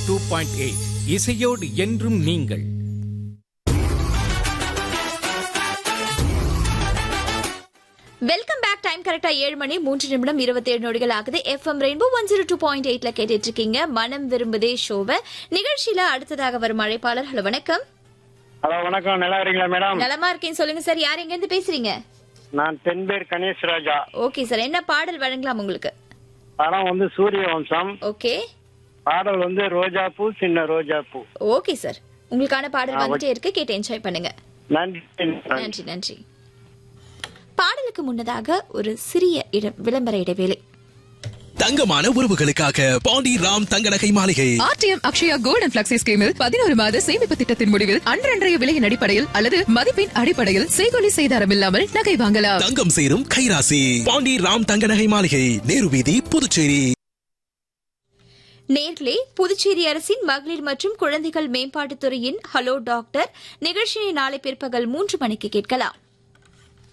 two point eight இசையோடு என்றும் நீங்கள் வெல்கம் பேக் டைம் கரெக்டா ஏழு மணி மூன்று நிமிடம் இருபத்தி ஏழு நொடிகள் ஆகுது FM rainbow one zero two point எயிட்ல கேட்டுட்டு இருக்கீங்க மனம் விரும்புதே ஷோவை நிகழ்ச்சியில அடுத்ததாக வரும் அழைப்பாளர் ஹலோ வணக்கம் ஹலோ வணக்கம் நல்லா இருக்கீங்களா மேடம் நலமா இருக்கேன் சொல்லுங்க சார் யார் எங்க இருந்து பேசுறீங்க நான் தென்பேர் கணேஷ் ராஜா ஓகே சார் என்ன பாடல் வழங்கலாம் உங்களுக்கு படம் வந்து சூரிய வம்சம் ஓகே பாடல் வந்து ரோஜா பூ சின்ன ரோஜா பூ ஓகே சார் உங்களுக்கான பாடல் வந்துட்டே இருக்கு கேட்டு என்ஜாய் பண்ணுங்க நன்றி நன்றி நன்றி பாடலுக்கு முன்னதாக ஒரு சிறிய இட- விளம்பர இடைவேளை தங்கமான உறவுகளுக்காக பாண்டி ராம் தங்க நகை மாளிகை ஆர்டிஎம் அக்ஷயா கோல்டன் பிளக்ஸி ஸ்கீமில் பதினோரு மாத சேமிப்பு திட்டத்தின் முடிவில் அன்றன்றைய விலையின் அடிப்படையில் அல்லது மதிப்பின் அடிப்படையில் செய்கொலி செய்தாரம் இல்லாமல் நகை வாங்கலாம் தங்கம் சேரும் கைராசி பாண்டி ராம் தங்க நகை மாளிகை நேரு வீதி புதுச்சேரி நேர்களே புதுச்சேரி அரசின் மகளிர் மற்றும் குழந்தைகள் மேம்பாட்டுத் துறையின் ஹலோ டாக்டர் நிகழ்ச்சியை நாளை பிற்பகல் மூன்று மணிக்கு கேட்கலாம்